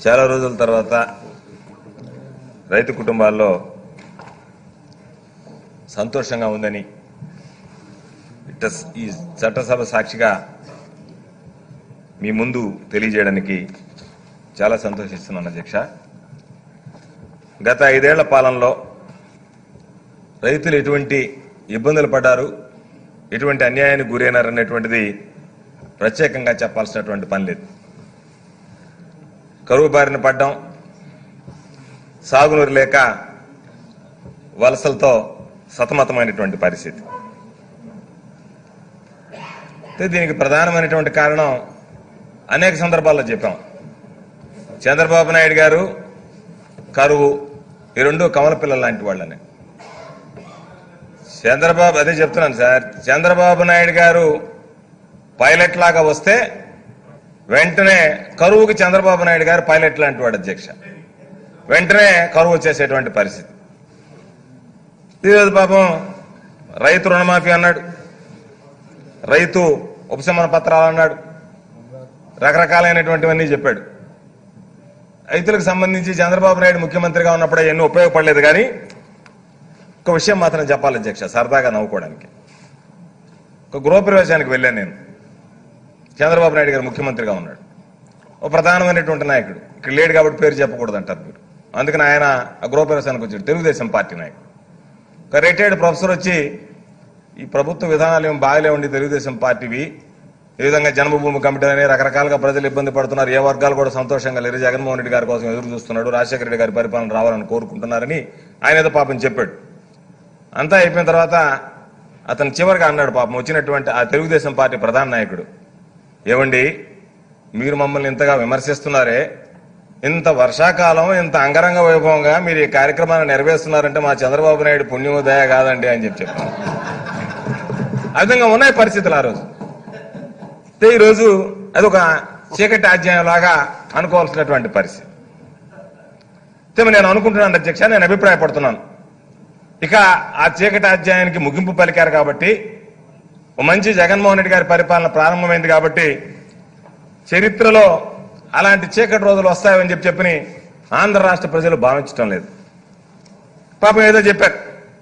చాలా రోజుల తర్వాత రైతు కుటుంబాల్లో సంతోషంగా ఉందని ఇట్ట ఈ చట్టసభ సాక్షిగా మీ ముందు తెలియజేయడానికి చాలా సంతోషిస్తున్నాను అధ్యక్ష గత ఐదేళ్ల పాలనలో రైతులు ఎటువంటి ఇబ్బందులు పడ్డారు ఎటువంటి అన్యాయానికి గురైనారనేటువంటిది ప్రత్యేకంగా చెప్పాల్సినటువంటి పని లేదు కరువు బారిన పడ్డం సాగునీరు లేక వలసలతో సతమతమైనటువంటి పరిస్థితి అయితే దీనికి ప్రధానమైనటువంటి కారణం అనేక సందర్భాల్లో చెప్పాం చంద్రబాబు నాయుడు గారు కరువు ఈ రెండు కమల పిల్లల లాంటి వాళ్ళని చంద్రబాబు అదే చెప్తున్నాను సార్ చంద్రబాబు నాయుడు గారు పైలట్ లాగా వస్తే వెంటనే కరువుకి చంద్రబాబు నాయుడు గారు పైలట్ లాంటి వాడు అధ్యక్ష వెంటనే కరువు వచ్చేసేటువంటి పరిస్థితి ఈరోజు పాపం రైతు రుణమాఫీ అన్నాడు రైతు ఉపశమన పత్రాలు అన్నాడు రకరకాలైనటువంటివన్నీ చెప్పాడు రైతులకు సంబంధించి చంద్రబాబు నాయుడు ముఖ్యమంత్రిగా ఉన్నప్పుడు ఎన్నో ఉపయోగపడలేదు కానీ ఒక విషయం మాత్రం చెప్పాలి అధ్యక్ష సరదాగా నవ్వుకోవడానికి ఒక గృహప్రవేశానికి వెళ్ళాను నేను చంద్రబాబు నాయుడు గారు ముఖ్యమంత్రిగా ఉన్నాడు ఒక ప్రధానమైనటువంటి నాయకుడు ఇక్కడ లేడు కాబట్టి పేరు చెప్పకూడదు అంటారు మీరు అందుకని ఆయన ఆ గృహప్రవేశానికి వచ్చాడు తెలుగుదేశం పార్టీ నాయకుడు ఒక రిటైర్డ్ ప్రొఫెసర్ వచ్చి ఈ ప్రభుత్వ విధానాలు ఏం బాగాలేవండి తెలుగుదేశం పార్టీవి ఈ విధంగా జన్మభూమి కమిటీ అని రకరకాలుగా ప్రజలు ఇబ్బంది పడుతున్నారు ఏ వర్గాలు కూడా సంతోషంగా లేరు జగన్మోహన్ రెడ్డి గారి కోసం ఎదురు చూస్తున్నాడు రాజశేఖర రెడ్డి గారి పరిపాలన రావాలని కోరుకుంటున్నారని ఆయన ఏదో పాపం చెప్పాడు అంతా అయిపోయిన తర్వాత అతను చివరిగా అన్నాడు పాపం వచ్చినటువంటి ఆ తెలుగుదేశం పార్టీ ప్రధాన నాయకుడు ఏమండి మీరు మమ్మల్ని ఇంతగా విమర్శిస్తున్నారే ఇంత వర్షాకాలం ఇంత అంగరంగ వైభవంగా మీరు ఈ కార్యక్రమాన్ని నెరవేరుస్తున్నారంటే మా చంద్రబాబు నాయుడు పుణ్యమోదయ కాదండి అని చెప్పి చెప్పాను ఆ విధంగా ఉన్నాయి పరిస్థితులు ఆ రోజు అయితే ఈరోజు అది ఒక చీకటి అధ్యాయం లాగా అనుకోవాల్సినటువంటి పరిస్థితి అయితే నేను అనుకుంటున్నాను అధ్యక్ష నేను అభిప్రాయపడుతున్నాను ఇక ఆ చీకటి అధ్యాయానికి ముగింపు పలికారు కాబట్టి ఓ మంచి జగన్మోహన్ రెడ్డి గారి పరిపాలన ప్రారంభమైంది కాబట్టి చరిత్రలో అలాంటి చీకటి రోజులు వస్తాయని చెప్పి చెప్పని ఆంధ్ర రాష్ట్ర ప్రజలు భావించడం లేదు పాపం ఏదో చెప్పారు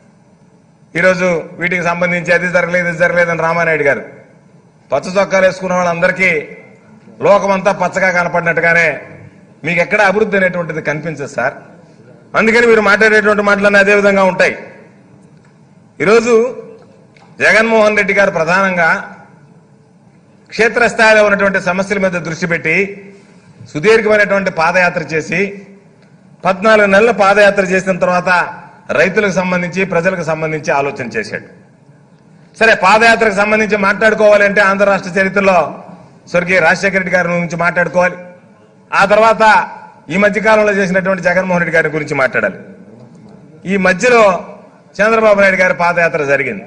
ఈరోజు వీటికి సంబంధించి అది జరగలేదు ఇది జరగలేదని రామానాయుడు గారు పచ్చ చొక్కాలు వేసుకున్న వాళ్ళందరికీ లోకమంతా పచ్చగా కనపడినట్టుగానే మీకు ఎక్కడ అభివృద్ధి అనేటువంటిది కనిపించదు సార్ అందుకని మీరు మాట్లాడేటువంటి మాటలన్నీ అదే విధంగా ఉంటాయి ఈరోజు జగన్మోహన్ రెడ్డి గారు ప్రధానంగా క్షేత్రస్థాయిలో ఉన్నటువంటి సమస్యల మీద దృష్టి పెట్టి సుదీర్ఘమైనటువంటి పాదయాత్ర చేసి పద్నాలుగు నెలల పాదయాత్ర చేసిన తర్వాత రైతులకు సంబంధించి ప్రజలకు సంబంధించి ఆలోచన చేశాడు సరే పాదయాత్రకు సంబంధించి మాట్లాడుకోవాలి అంటే ఆంధ్ర రాష్ట్ర చరిత్రలో స్వర్గీయ రాజశేఖర రెడ్డి గారి గురించి మాట్లాడుకోవాలి ఆ తర్వాత ఈ మధ్య కాలంలో చేసినటువంటి జగన్మోహన్ రెడ్డి గారి గురించి మాట్లాడాలి ఈ మధ్యలో చంద్రబాబు నాయుడు గారి పాదయాత్ర జరిగింది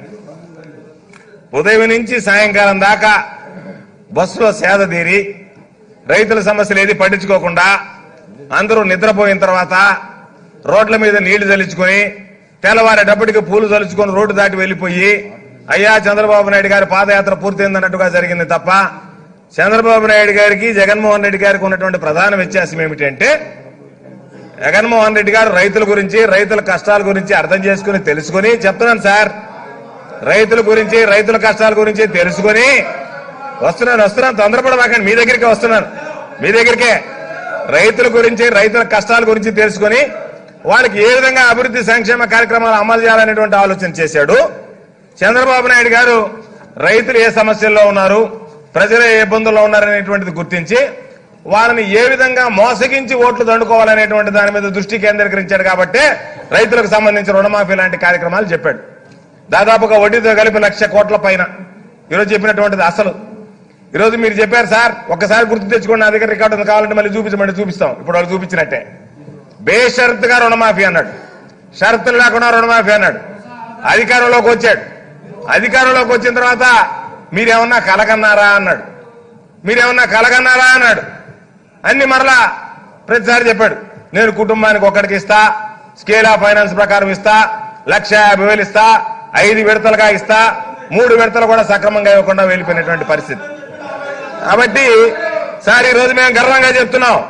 ఉదయం నుంచి సాయంకాలం దాకా బస్సులో సేద తీరి రైతుల సమస్యలు ఏది పట్టించుకోకుండా అందరూ నిద్రపోయిన తర్వాత రోడ్ల మీద నీళ్లు చల్లించుకొని తెల్లవారేటప్పటికి పూలు చల్లుచుకొని రోడ్డు దాటి వెళ్లిపోయి అయ్యా చంద్రబాబు నాయుడు గారి పాదయాత్ర పూర్తయిందన్నట్టుగా జరిగింది తప్ప చంద్రబాబు నాయుడు గారికి జగన్మోహన్ రెడ్డి గారికి ఉన్నటువంటి ప్రధాన వ్యత్యాసం ఏమిటంటే జగన్మోహన్ రెడ్డి గారు రైతుల గురించి రైతుల కష్టాల గురించి అర్థం చేసుకుని తెలుసుకుని చెప్తున్నాను సార్ రైతుల గురించి రైతుల కష్టాల గురించి తెలుసుకొని వస్తున్నాను వస్తున్నాను తొందరపడమాకండి మీ దగ్గరికి వస్తున్నాను మీ దగ్గరికే రైతుల గురించి రైతుల కష్టాల గురించి తెలుసుకొని వాళ్ళకి ఏ విధంగా అభివృద్ధి సంక్షేమ కార్యక్రమాలు అమలు చేయాలనేటువంటి ఆలోచన చేశాడు చంద్రబాబు నాయుడు గారు రైతులు ఏ సమస్యల్లో ఉన్నారు ప్రజలు ఏ ఇబ్బందుల్లో ఉన్నారనేటువంటిది గుర్తించి వాళ్ళని ఏ విధంగా మోసగించి ఓట్లు దండుకోవాలనేటువంటి దాని మీద దృష్టి కేంద్రీకరించాడు కాబట్టి రైతులకు సంబంధించి రుణమాఫీ లాంటి కార్యక్రమాలు చెప్పాడు దాదాపుగా వడ్డీతో కలిపి లక్ష కోట్ల పైన ఈరోజు చెప్పినటువంటిది అసలు ఈరోజు మీరు చెప్పారు సార్ ఒక్కసారి గుర్తు తెచ్చుకోండి నా దగ్గర రికార్డు ఉంది కావాలంటే మళ్ళీ చూపించమంటే చూపిస్తాం ఇప్పుడు వాళ్ళు చూపించినట్టే బేషరతుగా రుణమాఫీ అన్నాడు షరతులు లేకుండా రుణమాఫీ అన్నాడు అధికారంలోకి వచ్చాడు అధికారంలోకి వచ్చిన తర్వాత మీరేమన్నా కలగన్నారా అన్నాడు మీరేమన్నా కలగన్నారా అన్నాడు అన్ని మరలా ప్రతిసారి చెప్పాడు నేను కుటుంబానికి ఒక్కడికి ఇస్తా స్కేల్ ఆఫ్ ఫైనాన్స్ ప్రకారం ఇస్తా లక్ష యాభై వేలు ఇస్తా ఐదు విడతలుగా ఇస్తా మూడు విడతలు కూడా సక్రమంగా ఇవ్వకుండా వెళ్ళిపోయినటువంటి పరిస్థితి కాబట్టి సార్ ఈ రోజు మేము గర్వంగా చెప్తున్నాం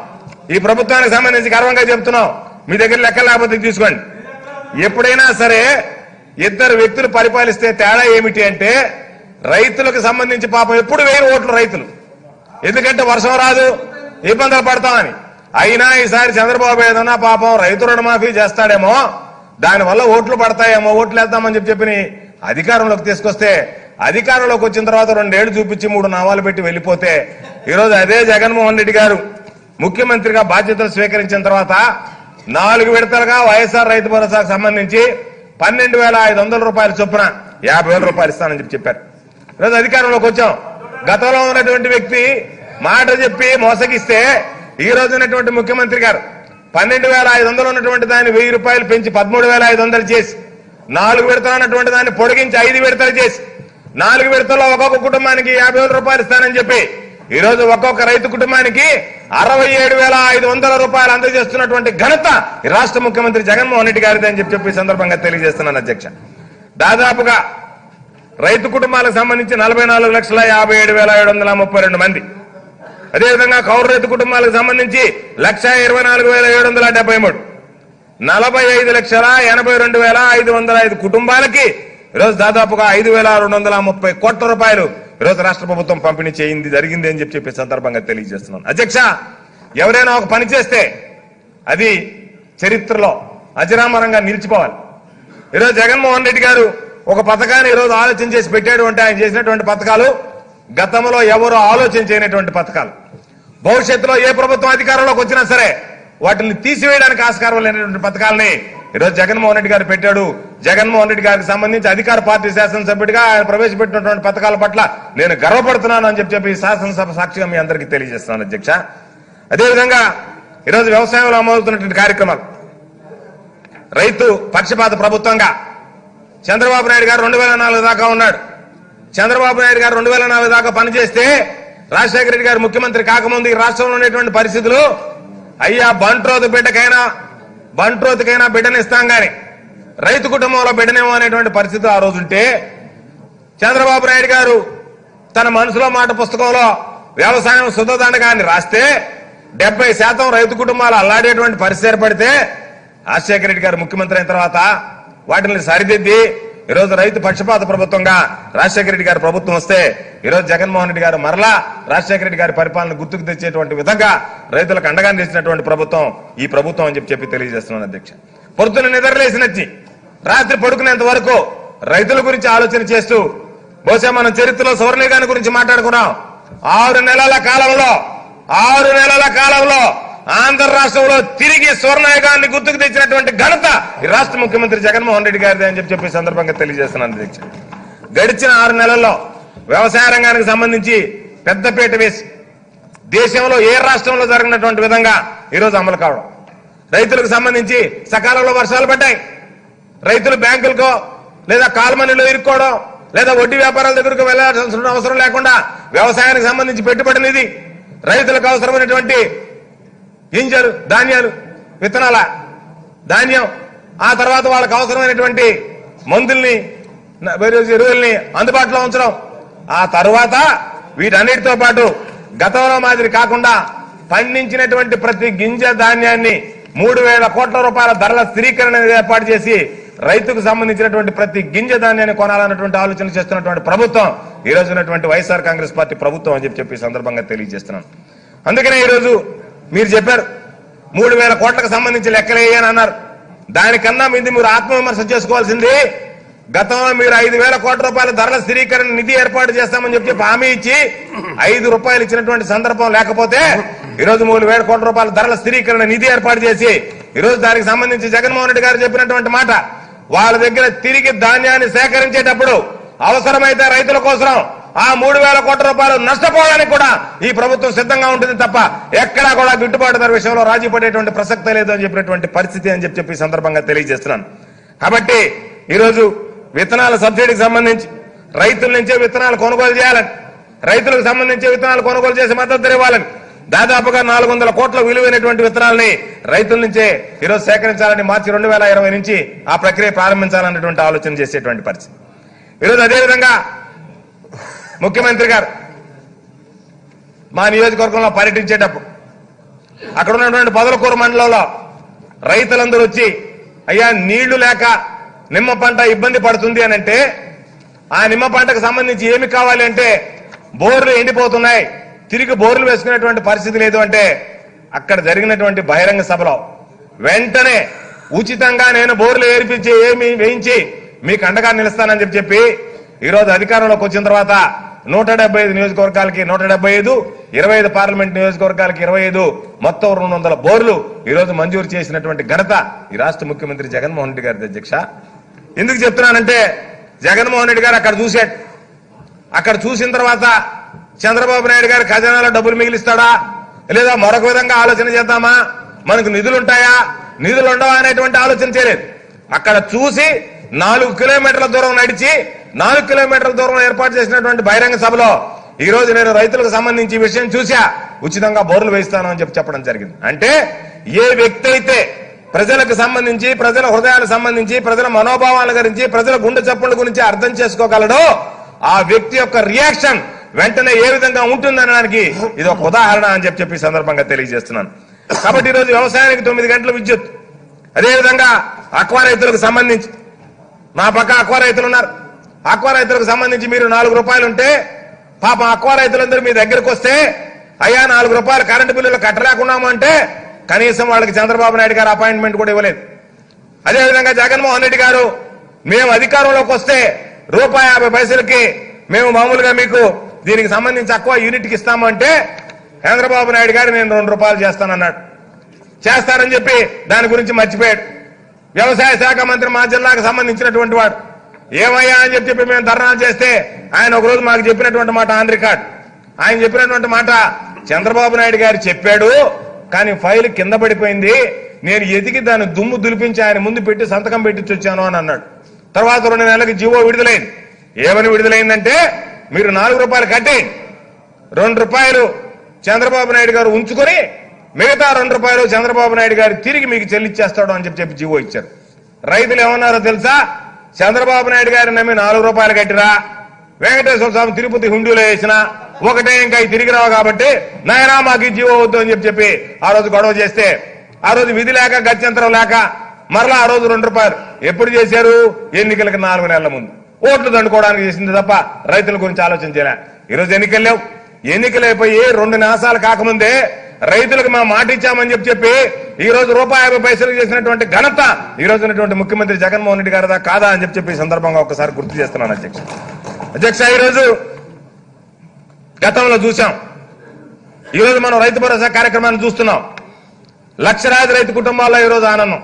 ఈ ప్రభుత్వానికి సంబంధించి గర్వంగా చెప్తున్నాం మీ దగ్గర లెక్క లేకపోతే తీసుకోండి ఎప్పుడైనా సరే ఇద్దరు వ్యక్తులు పరిపాలిస్తే తేడా ఏమిటి అంటే రైతులకు సంబంధించి పాపం ఎప్పుడు వేరు ఓట్లు రైతులు ఎందుకంటే వర్షం రాదు ఇబ్బందులు పడతామని అయినా ఈసారి చంద్రబాబు ఏదన్నా పాపం రైతు రుణమాఫీ చేస్తాడేమో దానివల్ల ఓట్లు పడతాయేమో ఓట్లు వేద్దామని చెప్పి చెప్పి అధికారంలోకి తీసుకొస్తే అధికారంలోకి వచ్చిన తర్వాత రెండేళ్లు చూపించి మూడు నామాలు పెట్టి వెళ్ళిపోతే ఈరోజు అదే జగన్మోహన్ రెడ్డి గారు ముఖ్యమంత్రిగా బాధ్యతలు స్వీకరించిన తర్వాత నాలుగు విడతలుగా వైఎస్ఆర్ రైతు భరోసాకు సంబంధించి పన్నెండు వేల ఐదు వందల రూపాయల చొప్పున యాభై వేల రూపాయలు ఇస్తానని చెప్పి చెప్పారు ఈరోజు అధికారంలోకి వచ్చాం గతంలో ఉన్నటువంటి వ్యక్తి మాట చెప్పి మోసగిస్తే ఈ రోజు ఉన్నటువంటి ముఖ్యమంత్రి గారు పన్నెండు వేల ఐదు వందలు ఉన్నటువంటి దాన్ని వెయ్యి రూపాయలు పెంచి పదమూడు వేల ఐదు వందలు చేసి నాలుగు విడతలు ఉన్నటువంటి దాన్ని పొడిగించి ఐదు విడతలు చేసి నాలుగు విడతల్లో ఒక్కొక్క కుటుంబానికి యాభై వేల రూపాయలు ఇస్తానని చెప్పి ఈ రోజు ఒక్కొక్క రైతు కుటుంబానికి అరవై ఏడు వేల ఐదు వందల రూపాయలు అందజేస్తున్నటువంటి ఘనత ఈ రాష్ట్ర ముఖ్యమంత్రి జగన్మోహన్ రెడ్డి గారిది అని చెప్పి చెప్పి ఈ సందర్భంగా తెలియజేస్తున్నాను అధ్యక్ష దాదాపుగా రైతు కుటుంబాలకు సంబంధించి నలభై నాలుగు లక్షల యాభై ఏడు వేల ఏడు వందల ముప్పై రెండు మంది అదేవిధంగా కౌరు రైతు కుటుంబాలకు సంబంధించి లక్ష ఇరవై నాలుగు వేల ఏడు వందల డెబ్బై మూడు నలభై ఐదు లక్షల ఎనభై రెండు వేల ఐదు వందల ఐదు కుటుంబాలకి ఈరోజు దాదాపుగా ఐదు వేల రెండు వందల ముప్పై కోట్ల రూపాయలు ఈరోజు రాష్ట్ర ప్రభుత్వం పంపిణీ చేయింది జరిగింది అని చెప్పి చెప్పే సందర్భంగా తెలియజేస్తున్నాను అధ్యక్ష ఎవరైనా ఒక పని చేస్తే అది చరిత్రలో అజరామరంగా నిలిచిపోవాలి ఈరోజు జగన్మోహన్ రెడ్డి గారు ఒక పథకాన్ని ఈరోజు ఆలోచన చేసి పెట్టాడు అంటే ఆయన చేసినటువంటి పథకాలు గతంలో ఎవరు ఆలోచన చేయనటువంటి పథకాలు భవిష్యత్తులో ఏ ప్రభుత్వం అధికారంలోకి వచ్చినా సరే వాటిని తీసివేయడానికి ఆస్కారం లేనటువంటి పథకాలని ఈరోజు జగన్మోహన్ రెడ్డి గారు పెట్టాడు జగన్మోహన్ రెడ్డి గారికి సంబంధించి అధికార పార్టీ శాసనసభ్యుడిగా ఆయన ప్రవేశపెట్టినటువంటి పథకాల పట్ల నేను గర్వపడుతున్నాను అని చెప్పి చెప్పి ఈ శాసనసభ సాక్షిగా మీ అందరికీ తెలియజేస్తున్నాను అధ్యక్ష అదేవిధంగా ఈరోజు వ్యవసాయంలో అమలవుతున్నటువంటి కార్యక్రమాలు రైతు పక్షపాత ప్రభుత్వంగా చంద్రబాబు నాయుడు గారు రెండు వేల నాలుగు దాకా ఉన్నాడు చంద్రబాబు నాయుడు గారు రెండు వేల నాలుగు దాకా పనిచేస్తే రాజశేఖర రెడ్డి గారు ముఖ్యమంత్రి కాకముందు ఈ రాష్ట్రంలో ఉండేటువంటి పరిస్థితులు అయ్యా బంట్రోతు బిడ్డకైనా బంట్రోతుకైనా బిడ్డనిస్తాం గాని రైతు కుటుంబంలో బిడ్డనేమో అనేటువంటి పరిస్థితులు ఆ రోజు ఉంటే చంద్రబాబు నాయుడు గారు తన మనసులో మాట పుస్తకంలో వ్యవసాయం శుద్ధదండగాన్ని రాస్తే డెబ్బై శాతం రైతు కుటుంబాలు అల్లాడేటువంటి పరిస్థితి ఏర్పడితే రాజశేఖర రెడ్డి గారు ముఖ్యమంత్రి అయిన తర్వాత వాటిని సరిదిద్ది ఈరోజు రైతు పక్షపాత ప్రభుత్వంగా రాజశేఖర రెడ్డి గారి ప్రభుత్వం వస్తే ఈరోజు జగన్మోహన్ రెడ్డి గారు మరలా రాజశేఖర రెడ్డి గారి పరిపాలన గుర్తుకు తెచ్చేటువంటి విధంగా రైతులకు అండగా నిలిచినటువంటి ప్రభుత్వం ఈ ప్రభుత్వం అని చెప్పి చెప్పి తెలియజేస్తున్నాను అధ్యక్ష పొద్దున నిద్రలేసినచ్చి రాత్రి పడుకునేంత వరకు రైతుల గురించి ఆలోచన చేస్తూ బహుశా మనం చరిత్రలో సువర్ణయుగాన్ని గురించి మాట్లాడుకున్నాం ఆరు నెలల కాలంలో ఆరు నెలల కాలంలో ఆంధ్ర రాష్ట్రంలో తిరిగి స్వర్ణయుగాన్ని గుర్తుకు తెచ్చినటువంటి ఘనత ఈ రాష్ట్ర ముఖ్యమంత్రి జగన్మోహన్ రెడ్డి గారిది అని చెప్పి చెప్పి ఈ సందర్భంగా తెలియజేస్తున్నాను అధ్యక్ష గడిచిన ఆరు నెలల్లో వ్యవసాయ రంగానికి సంబంధించి పెద్దపీట వేసి దేశంలో ఏ రాష్ట్రంలో జరిగినటువంటి విధంగా ఈరోజు అమలు కావడం రైతులకు సంబంధించి సకాలంలో వర్షాలు పడ్డాయి రైతులు బ్యాంకులకో లేదా కాల్మనీలో ఇరుక్కోవడం లేదా వడ్డీ వ్యాపారాల దగ్గరకు వెళ్లాల్సిన అవసరం లేకుండా వ్యవసాయానికి సంబంధించి పెట్టుబడి నిధి రైతులకు అవసరమైనటువంటి గింజలు ధాన్యాలు విత్తనాల ధాన్యం ఆ తర్వాత వాళ్ళకి అవసరమైనటువంటి మందుల్ని న- వేరే ఎరువుల్ని అందుబాటులో ఉంచడం ఆ తర్వాత వీటన్నిటితో పాటు గతంలో మాదిరి కాకుండా పండించినటువంటి ప్రతి గింజ ధాన్యాన్ని మూడు వేల కోట్ల రూపాయల ధరల స్థిరీకరణ ఏర్పాటు చేసి రైతుకు సంబంధించినటువంటి ప్రతి గింజ ధాన్యాన్ని కొనాలన్నటువంటి ఆలోచన చేస్తున్నటువంటి ప్రభుత్వం ఈ రోజు ఉన్నటువంటి వైఎస్ఆర్ కాంగ్రెస్ పార్టీ ప్రభుత్వం అని చెప్పి చెప్పి ఈ సందర్భంగా తెలియజేస్తున్నాను అందుకనే ఈరోజు మీరు చెప్పారు మూడు వేల కోట్లకు సంబంధించి లెక్కలేయని అన్నారు దానికన్నా మీద మీరు ఆత్మవిమర్శ చేసుకోవాల్సింది గతంలో మీరు ఐదు వేల కోట్ల రూపాయల ధరల స్థిరీకరణ నిధి ఏర్పాటు చేస్తామని చెప్పి చెప్పి హామీ ఇచ్చి ఐదు రూపాయలు ఇచ్చినటువంటి సందర్భం లేకపోతే ఈ రోజు మూడు వేల కోట్ల రూపాయల ధరల స్థిరీకరణ నిధి ఏర్పాటు చేసి ఈ రోజు దానికి సంబంధించి జగన్మోహన్ రెడ్డి గారు చెప్పినటువంటి మాట వాళ్ళ దగ్గర తిరిగి ధాన్యాన్ని సేకరించేటప్పుడు అవసరమైతే రైతుల కోసం ఆ మూడు వేల కోట్ల రూపాయలు నష్టపోవడానికి కూడా ఈ ప్రభుత్వం సిద్ధంగా ఉంటుంది తప్ప ఎక్కడా కూడా గిట్టుబాటు ధర విషయంలో రాజీ పడేటువంటి ప్రసక్తే లేదు అని చెప్పినటువంటి పరిస్థితి అని చెప్పి చెప్పి ఈ సందర్భంగా తెలియజేస్తున్నాను కాబట్టి ఈరోజు విత్తనాల సబ్సిడీకి సంబంధించి రైతుల నుంచే విత్తనాలు కొనుగోలు చేయాలని రైతులకు సంబంధించి విత్తనాలు కొనుగోలు చేసి మద్దతు ధర ఇవ్వాలని దాదాపుగా నాలుగు వందల కోట్ల విలువైనటువంటి విత్తనాలని రైతుల నుంచే ఈరోజు సేకరించాలని మార్చి రెండు వేల ఇరవై నుంచి ఆ ప్రక్రియ ప్రారంభించాలన్నటువంటి ఆలోచన చేసేటువంటి పరిస్థితి ఈరోజు అదేవిధంగా ముఖ్యమంత్రి గారు మా నియోజకవర్గంలో పర్యటించేటప్పుడు అక్కడ ఉన్నటువంటి పొదలకూరు మండలంలో రైతులందరూ వచ్చి అయ్యా నీళ్లు లేక నిమ్మ పంట ఇబ్బంది పడుతుంది అని అంటే ఆ నిమ్మ పంటకు సంబంధించి ఏమి కావాలి అంటే బోర్లు ఎండిపోతున్నాయి తిరిగి బోర్లు వేసుకునేటువంటి పరిస్థితి లేదు అంటే అక్కడ జరిగినటువంటి బహిరంగ సభలో వెంటనే ఉచితంగా నేను బోర్లు ఏర్పించి ఏమి వేయించి మీకు అండగా నిలుస్తానని చెప్పి చెప్పి ఈరోజు అధికారంలోకి వచ్చిన తర్వాత నూట డెబ్బై ఐదు నియోజకవర్గాలకి నూట డెబ్బై ఐదు ఇరవై ఐదు పార్లమెంట్ నియోజకవర్గాలకి ఇరవై ఐదు మొత్తం రెండు వందల బోర్లు ఈ రోజు మంజూరు చేసినటువంటి ఘనత ఈ రాష్ట్ర ముఖ్యమంత్రి జగన్మోహన్ రెడ్డి గారి అధ్యక్ష ఎందుకు చెప్తున్నానంటే జగన్మోహన్ రెడ్డి గారు అక్కడ చూశాడు అక్కడ చూసిన తర్వాత చంద్రబాబు నాయుడు గారు ఖజానాలో డబ్బులు మిగిలిస్తాడా లేదా మరొక విధంగా ఆలోచన చేద్దామా మనకు నిధులు ఉంటాయా నిధులు ఉండవా అనేటువంటి ఆలోచన చేయలేదు అక్కడ చూసి నాలుగు కిలోమీటర్ల దూరం నడిచి నాలుగు కిలోమీటర్ల దూరం ఏర్పాటు చేసినటువంటి బహిరంగ సభలో ఈ రోజు నేను రైతులకు సంబంధించి ఈ విషయం చూసా ఉచితంగా బోర్లు వేయిస్తాను అని చెప్పి చెప్పడం జరిగింది అంటే ఏ వ్యక్తి అయితే ప్రజలకు సంబంధించి ప్రజల హృదయాలకు సంబంధించి ప్రజల మనోభావాల గురించి ప్రజల గుండె చప్పుల గురించి అర్థం చేసుకోగలడో ఆ వ్యక్తి యొక్క రియాక్షన్ వెంటనే ఏ విధంగా ఉంటుందనడానికి ఇది ఒక ఉదాహరణ అని చెప్పి చెప్పి ఈ సందర్భంగా తెలియజేస్తున్నాను కాబట్టి ఈరోజు వ్యవసాయానికి తొమ్మిది గంటల విద్యుత్ అదేవిధంగా అక్వా రైతులకు సంబంధించి నా పక్క అక్వా రైతులు ఉన్నారు అక్వా రైతులకు సంబంధించి మీరు నాలుగు రూపాయలు ఉంటే పాపం అక్వా రైతులందరూ మీ దగ్గరకు వస్తే అయ్యా నాలుగు రూపాయలు కరెంటు బిల్లులు కట్టలేకున్నాము అంటే కనీసం వాళ్ళకి చంద్రబాబు నాయుడు గారు అపాయింట్మెంట్ కూడా ఇవ్వలేదు అదేవిధంగా జగన్మోహన్ రెడ్డి గారు మేము అధికారంలోకి వస్తే రూపాయి యాభై పైసలకి మేము మామూలుగా మీకు దీనికి సంబంధించి అక్వా యూనిట్కి ఇస్తాము అంటే చంద్రబాబు నాయుడు గారు నేను రెండు రూపాయలు చేస్తానన్నాడు చేస్తారని చెప్పి దాని గురించి మర్చిపోయాడు వ్యవసాయ శాఖ మంత్రి మా జిల్లాకు సంబంధించినటువంటి వాడు ఏమయ్యా అని చెప్పి చెప్పి మేము ధర్నాలు చేస్తే ఆయన ఒకరోజు మాకు చెప్పినటువంటి మాట ఆన్ రికార్డ్ ఆయన చెప్పినటువంటి మాట చంద్రబాబు నాయుడు గారు చెప్పాడు కానీ ఫైల్ కింద పడిపోయింది నేను ఎదిగి దాన్ని దుమ్ము దులిపించి ఆయన ముందు పెట్టి సంతకం పెట్టించి వచ్చాను అని అన్నాడు తర్వాత రెండు నెలలకు జీవో విడుదలైంది ఏమని విడుదలైందంటే మీరు నాలుగు రూపాయలు కట్టి రెండు రూపాయలు చంద్రబాబు నాయుడు గారు ఉంచుకొని మిగతా రెండు రూపాయలు చంద్రబాబు నాయుడు గారు తిరిగి మీకు చెల్లిచ్చేస్తాడు అని చెప్పి చెప్పి జీవో ఇచ్చారు రైతులు ఏమన్నారో తెలుసా చంద్రబాబు నాయుడు గారు నమ్మి నాలుగు రూపాయలు కట్టిరా వెంకటేశ్వర స్వామి తిరుపతి హుండీలో వేసిన ఒకటే ఇంకా ఇవి తిరిగి రావు కాబట్టి నాయనా మాకు ఈ జీవో వద్దు అని చెప్పి చెప్పి ఆ రోజు గొడవ చేస్తే ఆ రోజు విధి లేక గత్యంతరం లేక మరలా ఆ రోజు రెండు రూపాయలు ఎప్పుడు చేశారు ఎన్నికలకు నాలుగు నెలల ముందు ఓట్లు దండుకోవడానికి చేసింది తప్ప రైతుల గురించి ఆలోచన చేయలే ఈ రోజు ఎన్నికలు లేవు ఎన్నికలు అయిపోయి రెండు నాసాలు కాకముందే రైతులకు మా మాట ఇచ్చామని చెప్పి చెప్పి ఈ రోజు రూపాయి యాభై పైసలు చేసినటువంటి ఘనత ఈ రోజు ఉన్నటువంటి ముఖ్యమంత్రి జగన్మోహన్ రెడ్డి గారిదా కాదా అని చెప్పి చెప్పి ఈ సందర్భంగా ఒకసారి గుర్తు చేస్తున్నాను అధ్యక్ష అధ్యక్ష ఈ రోజు గతంలో చూసాం ఈ రోజు మనం రైతు భరోసా కార్యక్రమాన్ని చూస్తున్నాం లక్షలాది రైతు కుటుంబాల్లో ఈ రోజు ఆనందం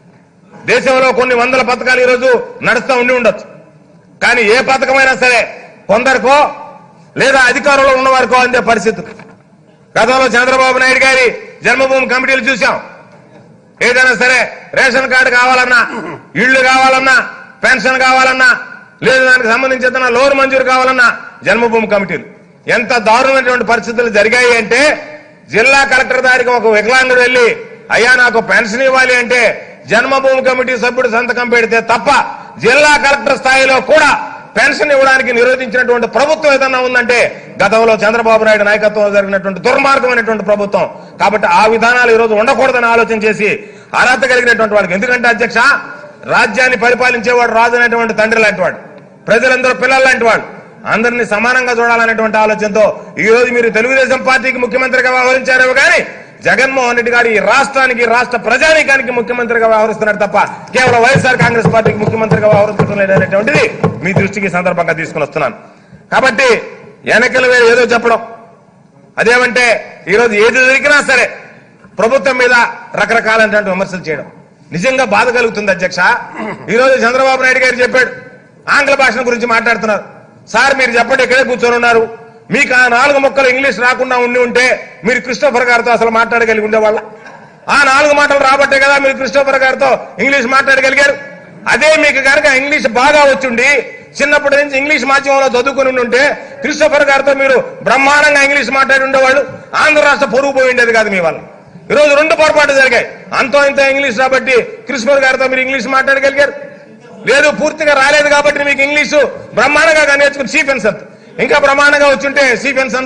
దేశంలో కొన్ని వందల పథకాలు ఈ రోజు నడుస్తూ ఉండి ఉండొచ్చు కానీ ఏ పథకమైనా సరే కొందరికో లేదా అధికారంలో ఉన్నవారికో అందే పరిస్థితి గతంలో చంద్రబాబు నాయుడు గారి జన్మభూమి కమిటీలు చూశాం ఏదైనా సరే రేషన్ కార్డు కావాలన్నా ఇళ్లు కావాలన్నా పెన్షన్ కావాలన్నా లేదు దానికి సంబంధించి ఏదైనా లోన్ మంజూరు కావాలన్నా జన్మభూమి కమిటీలు ఎంత దారుణమైనటువంటి పరిస్థితులు జరిగాయి అంటే జిల్లా కలెక్టర్ దారికి ఒక వికలాంగుడు వెళ్ళి అయ్యా నాకు పెన్షన్ ఇవ్వాలి అంటే జన్మభూమి కమిటీ సభ్యుడు సంతకం పెడితే తప్ప జిల్లా కలెక్టర్ స్థాయిలో కూడా పెన్షన్ ఇవ్వడానికి నిరోధించినటువంటి ప్రభుత్వం ఏదన్నా ఉందంటే గతంలో చంద్రబాబు నాయుడు నాయకత్వంలో జరిగినటువంటి దుర్మార్గమైనటువంటి ప్రభుత్వం కాబట్టి ఆ విధానాలు ఈ రోజు ఉండకూడదని ఆలోచన చేసి అర్హత కలిగినటువంటి వాడికి ఎందుకంటే అధ్యక్ష రాజ్యాన్ని పరిపాలించేవాడు రాజు అనేటువంటి తండ్రి లాంటి వాడు ప్రజలందరూ పిల్లలు లాంటి వాడు అందరినీ సమానంగా చూడాలనేటువంటి ఆలోచనతో ఈ రోజు మీరు తెలుగుదేశం పార్టీకి ముఖ్యమంత్రిగా వ్యవహరించారేమో కానీ జగన్మోహన్ రెడ్డి గారు ఈ రాష్ట్రానికి రాష్ట్ర ప్రజానీకానికి ముఖ్యమంత్రిగా వ్యవహరిస్తున్నారు తప్ప కేవలం వైఎస్ఆర్ కాంగ్రెస్ పార్టీకి ముఖ్యమంత్రిగా వ్యవహరిస్తున్నారు అనేటువంటిది మీ దృష్టికి ఈ సందర్భంగా తీసుకుని వస్తున్నాను కాబట్టి ఎన్నికల వేళ ఏదో చెప్పడం అదేమంటే ఈరోజు ఏది జరిగినా సరే ప్రభుత్వం మీద రకరకాలైనటువంటి విమర్శలు చేయడం నిజంగా బాధ కలుగుతుంది అధ్యక్ష ఈ రోజు చంద్రబాబు నాయుడు గారు చెప్పాడు ఆంగ్ల భాష గురించి మాట్లాడుతున్నారు సార్ మీరు చెప్పండి ఇక్కడే కూర్చొని ఉన్నారు మీకు ఆ నాలుగు మొక్కలు ఇంగ్లీష్ రాకుండా ఉండి ఉంటే మీరు క్రిస్టోఫర్ గారితో అసలు మాట్లాడగలిగి ఉండేవాళ్ళ ఆ నాలుగు మాటలు రాబట్టే కదా మీరు క్రిస్టోఫర్ గారితో ఇంగ్లీష్ మాట్లాడగలిగారు అదే మీకు కనుక ఇంగ్లీష్ బాగా వచ్చుండి చిన్నప్పటి నుంచి ఇంగ్లీష్ మాధ్యమంలో చదువుకుని ఉంటే క్రిస్టోఫర్ గారితో మీరు బ్రహ్మాండంగా ఇంగ్లీష్ మాట్లాడి ఉండేవాళ్ళు ఆంధ్ర రాష్ట్ర పొరుగు పోయి ఉండేది కాదు మీ వల్ల ఈ రోజు రెండు పొరపాటు జరిగాయి అంతో ఇంత ఇంగ్లీష్ కాబట్టి క్రిస్టోఫర్ గారితో మీరు ఇంగ్లీష్ మాట్లాడగలిగారు లేదు పూర్తిగా రాలేదు కాబట్టి మీకు ఇంగ్లీషు బ్రహ్మాండంగా నేర్చుకుని సీఫెన్స్ ఇంకా బ్రహ్మాండంగా వచ్చుంటే సీఫెన్స్ తో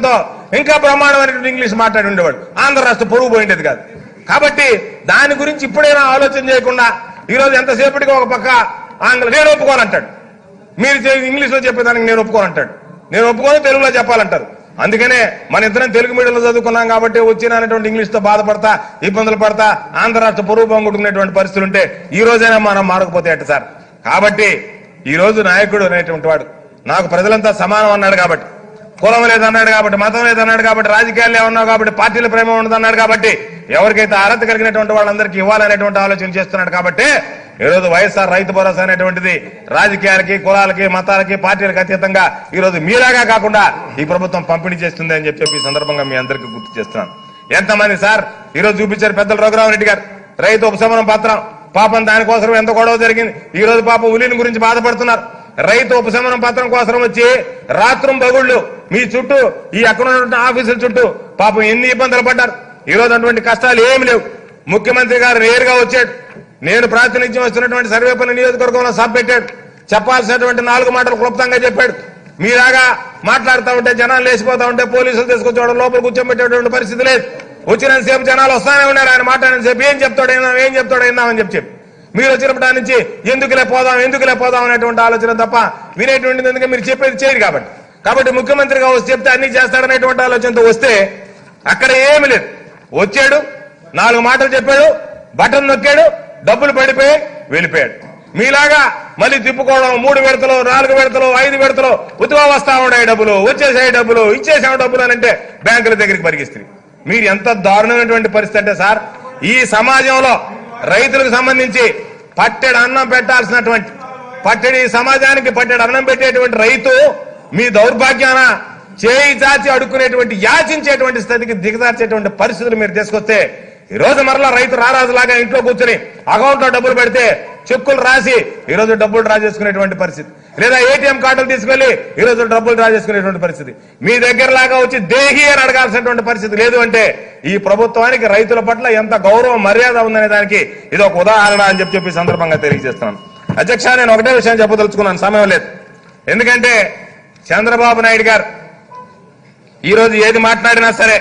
ఇంకా బ్రహ్మాండమైనటువంటి ఇంగ్లీష్ మాట్లాడి ఉండేవాడు ఆంధ్ర రాష్ట్ర పొరుగు పోయిండేది కాదు కాబట్టి దాని గురించి ఇప్పుడైనా ఆలోచన చేయకుండా ఈ రోజు ఎంతసేపటికి ఒక పక్క ఆంగ్ల నేను ఒప్పుకోనంటాడు మీరు చే- ఇంగ్లీష్లో చెప్పేదానికి నేను ఒప్పుకోనంటాడు నేను ఒప్పుకొని తెలుగులో చెప్పాలంటారు అందుకనే మన ఇద్దరం తెలుగు మీడియంలో చదువుకున్నాం కాబట్టి వచ్చినటువంటి ఇంగ్లీష్ తో బాధపడతా ఇబ్బందులు పడతా ఆంధ్ర రాష్ట్ర పొరుగు పొంగుకునేటువంటి పరిస్థితులు ఉంటే ఈ రోజైనా మనం మారకపోతే ఎట్ట సార్ కాబట్టి ఈ రోజు నాయకుడు అనేటువంటి వాడు నాకు ప్రజలంతా సమానం అన్నాడు కాబట్టి కులం లేదన్నాడు కాబట్టి మతం లేదన్నాడు కాబట్టి రాజకీయాలు ఏమన్నావు కాబట్టి పార్టీల ప్రేమ ఉండదన్నాడు కాబట్టి ఎవరికైతే అర్హత కలిగినటువంటి వాళ్ళందరికీ ఇవ్వాలనేటువంటి ఆలోచన చేస్తున్నాడు కాబట్టి ఈ రోజు వైఎస్ఆర్ రైతు భరోసా అనేటువంటిది రాజకీయాలకి కులాలకి మతాలకి పార్టీలకు అతీతంగా ఈ రోజు మీలాగా కాకుండా ఈ ప్రభుత్వం పంపిణీ చేస్తుంది అని చెప్పి ఈ సందర్భంగా మీ అందరికీ గుర్తు చేస్తున్నాను ఎంతమంది సార్ ఈ రోజు చూపించారు పెద్దలు రఘురామరెడ్డి గారు రైతు ఉపశమనం పత్రం పాపం దానికోసం ఎంత గొడవ జరిగింది ఈ రోజు పాపం ఉలిని గురించి బాధపడుతున్నారు రైతు ఉపశమనం పత్రం కోసం వచ్చి రాత్రం బగుళ్ళు మీ చుట్టూ ఈ అక్కడ ఉన్నటువంటి ఆఫీసుల చుట్టూ పాపం ఎన్ని ఇబ్బందులు పడ్డారు ఈ రోజు అటువంటి కష్టాలు ఏమి లేవు ముఖ్యమంత్రి గారు నేరుగా వచ్చాడు నేను ప్రాతినిధ్యం వస్తున్నటువంటి సర్వేపల్లి నియోజకవర్గంలో సభ పెట్టాడు చెప్పాల్సినటువంటి నాలుగు మాటలు క్లుప్తంగా చెప్పాడు మీలాగా మాట్లాడుతూ ఉంటే జనాలు లేచిపోతా ఉంటే పోలీసులు తీసుకొచ్చేవాడు లోపల కూర్చోబెట్టేటువంటి పరిస్థితి లేదు వచ్చినంతసేపు జనాలు వస్తానే ఉన్నారు ఆయన మాట్లాడినంతసేపు ఏం చెప్తాడు అయినా ఏం చెప్తాడు అయినామని చెప్పి చెప్పి మీరు వచ్చినప్పటి నుంచి ఎందుకులే పోదాం ఎందుకులే పోదాం అనేటువంటి ఆలోచన తప్ప వినేటువంటిది ఎందుకంటే మీరు చెప్పేది చేయరు కాబట్టి కాబట్టి ముఖ్యమంత్రిగా వస్తే చెప్తే అన్ని చేస్తాడనేటువంటి ఆలోచనతో వస్తే అక్కడ ఏమి లేదు వచ్చాడు నాలుగు మాటలు చెప్పాడు బటన్ నొక్కాడు డబ్బులు పడిపోయి వెళ్ళిపోయాడు మీలాగా మళ్ళీ తిప్పుకోవడం మూడు విడతలు నాలుగు విడతలు ఐదు విడతలు ఉతివా వస్తా ఉండే డబ్బులు వచ్చేసాయి డబ్బులు ఇచ్చేసాము డబ్బులు అని అంటే బ్యాంకుల దగ్గరికి పరిగిస్తుంది మీరు ఎంత దారుణమైనటువంటి పరిస్థితి అంటే సార్ ఈ సమాజంలో రైతులకు సంబంధించి పట్టెడు అన్నం పెట్టాల్సినటువంటి పట్టెడి ఈ సమాజానికి పట్టెడు అన్నం పెట్టేటువంటి రైతు మీ దౌర్భాగ్యాన చేయి చాచి అడుక్కునేటువంటి యాచించేటువంటి స్థితికి దిగజార్చేటువంటి పరిస్థితులు మీరు తీసుకొస్తే ఈ రోజు మరలా రైతు రారాజులాగా ఇంట్లో కూర్చొని అకౌంట్ లో డబ్బులు పెడితే చెక్కులు రాసి ఈ రోజు డబ్బులు డ్రా చేసుకునేటువంటి పరిస్థితి లేదా ఏటీఎం కార్డులు తీసుకెళ్లి ఈ రోజు డబ్బులు డ్రా చేసుకునేటువంటి పరిస్థితి మీ దగ్గర లాగా వచ్చి దేహి అని అడగాల్సినటువంటి పరిస్థితి లేదు అంటే ఈ ప్రభుత్వానికి రైతుల పట్ల ఎంత గౌరవం మర్యాద ఉందనే దానికి ఇది ఒక ఉదాహరణ అని చెప్పి చెప్పి ఈ సందర్భంగా తెలియజేస్తున్నాను అధ్యక్ష నేను ఒకటే విషయం చెప్పదలుచుకున్నాను సమయం లేదు ఎందుకంటే చంద్రబాబు నాయుడు గారు ఈ రోజు ఏది మాట్లాడినా సరే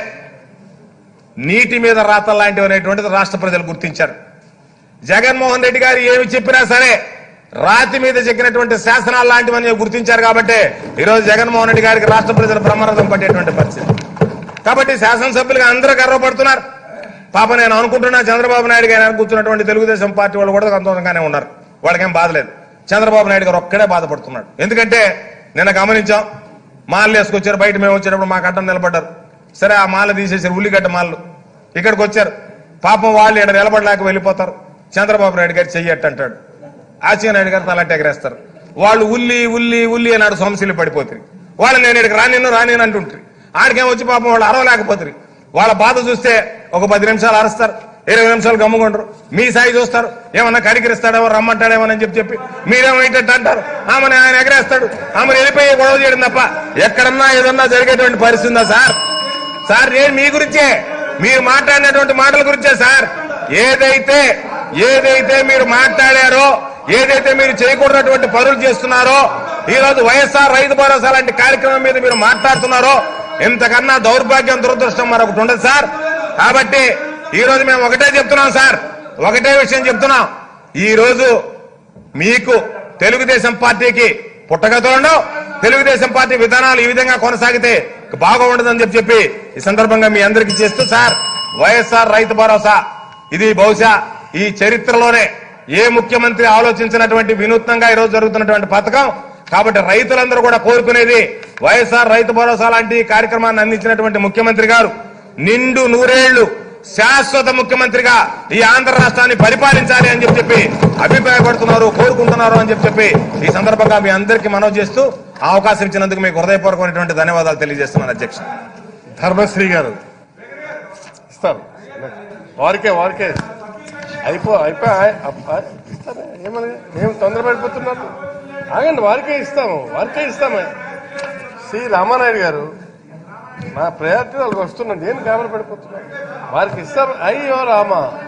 నీటి మీద రాత లాంటివి అనేటువంటిది రాష్ట్ర ప్రజలు గుర్తించారు జగన్మోహన్ రెడ్డి గారు ఏమి చెప్పినా సరే రాతి మీద చెక్కినటువంటి శాసనాలు లాంటివని గుర్తించారు కాబట్టి ఈరోజు జగన్మోహన్ రెడ్డి గారికి రాష్ట్ర ప్రజలు బ్రహ్మరథం పట్టేటువంటి పరిస్థితి కాబట్టి శాసనసభ్యులుగా అందరూ గర్వపడుతున్నారు పాప నేను అనుకుంటున్నా చంద్రబాబు నాయుడు గారు కూర్చున్నటువంటి తెలుగుదేశం పార్టీ వాళ్ళు కూడా సంతోషంగానే ఉన్నారు వాళ్ళకేం బాధలేదు చంద్రబాబు నాయుడు గారు ఒక్కడే బాధపడుతున్నాడు ఎందుకంటే నిన్న గమనించాం మాల్లు వేసుకొచ్చారు బయట మేము వచ్చేటప్పుడు మాకు అడ్డం నిలబడ్డారు సరే ఆ మాల తీసేసారు ఉల్లిగడ్డ మాల్లు ఇక్కడికి వచ్చారు పాపం వాళ్ళు ఇక్కడ నిలబడలేక వెళ్ళిపోతారు చంద్రబాబు నాయుడు గారు చెయ్యట్టు అంటాడు ఆసియనాయుడు గారు తలంటే ఎగరేస్తారు వాళ్ళు ఉల్లి ఉల్లి ఉల్లి అన్నాడు సొమసిల్లి పడిపోతుంది వాళ్ళు నేను ఇక్కడికి రానిను రానిను అంటుంటారు ఆడికేం వచ్చి పాపం వాళ్ళు అరవలేకపోతారు వాళ్ళ బాధ చూస్తే ఒక పది నిమిషాలు అరుస్తారు ఇరవై నిమిషాలు గమ్ముకుంటారు మీ సాయి చూస్తారు ఏమన్నా కరికిరిస్తాడేమో రమ్మంటాడేమో అని చెప్పి చెప్పి మీరేమో ఏంటంటే అంటారు ఆమెను ఆయన ఎగరేస్తాడు ఆమెను వెళ్ళిపోయి గొడవ చేయడం తప్ప ఎక్కడన్నా ఏదన్నా జరిగేటువంటి పరిస్థితి ఉందా సార్ సార్ నేను మీ గురించే మీరు మాట్లాడినటువంటి మాటల గురించే సార్ ఏదైతే ఏదైతే మీరు మాట్లాడారో ఏదైతే మీరు చేయకూడనటువంటి పనులు చేస్తున్నారో ఈ రోజు వైఎస్ఆర్ రైతు భరోసా లాంటి కార్యక్రమం మీద మీరు మాట్లాడుతున్నారో ఇంతకన్నా దౌర్భాగ్యం దురదృష్టం మరొకటి ఉండదు సార్ కాబట్టి ఈ రోజు మేము ఒకటే చెప్తున్నాం సార్ ఒకటే విషయం చెప్తున్నాం ఈ రోజు మీకు తెలుగుదేశం పార్టీకి పుట్టగతో ఉండవు తెలుగుదేశం పార్టీ విధానాలు ఈ విధంగా కొనసాగితే బాగుండదని చెప్పి చెప్పి ఈ సందర్భంగా మీ అందరికీ చేస్తూ సార్ వైఎస్ఆర్ రైతు భరోసా ఇది బహుశా ఈ చరిత్రలోనే ఏ ముఖ్యమంత్రి ఆలోచించినటువంటి వినూత్నంగా ఈరోజు జరుగుతున్నటువంటి పథకం కాబట్టి రైతులందరూ కూడా కోరుకునేది వైఎస్ఆర్ రైతు భరోసా లాంటి కార్యక్రమాన్ని అందించినటువంటి ముఖ్యమంత్రి గారు నిండు నూరేళ్లు శాశ్వత ముఖ్యమంత్రిగా ఈ ఆంధ్ర రాష్ట్రాన్ని పరిపాలించాలి అని చెప్పి చెప్పి అభిప్రాయపడుతున్నారు కోరుకుంటున్నారు అని చెప్పి చెప్పి ఈ సందర్భంగా మీ అందరికీ మనవి చేస్తూ ఆ అవకాశం ఇచ్చినందుకు మీకు హృదయపూర్వకమైనటువంటి ధన్యవాదాలు తెలియజేస్తున్నాను అధ్యక్ష ధర్మశ్రీ గారు ఇస్తారు వారికే వారికే అయిపో అయిపో ఇస్తారా ఏమని ఏం తొందరపడిపోతున్నారు ఆగండి వారికే ఇస్తాము వారికే ఇస్తాము శ్రీ రామానాయుడు గారు నా ప్రయారిటీ వాళ్ళకి వస్తున్నాను నేను గాబర పడిపోతున్నాను వారికి ఇస్తాం అయ్యో రామా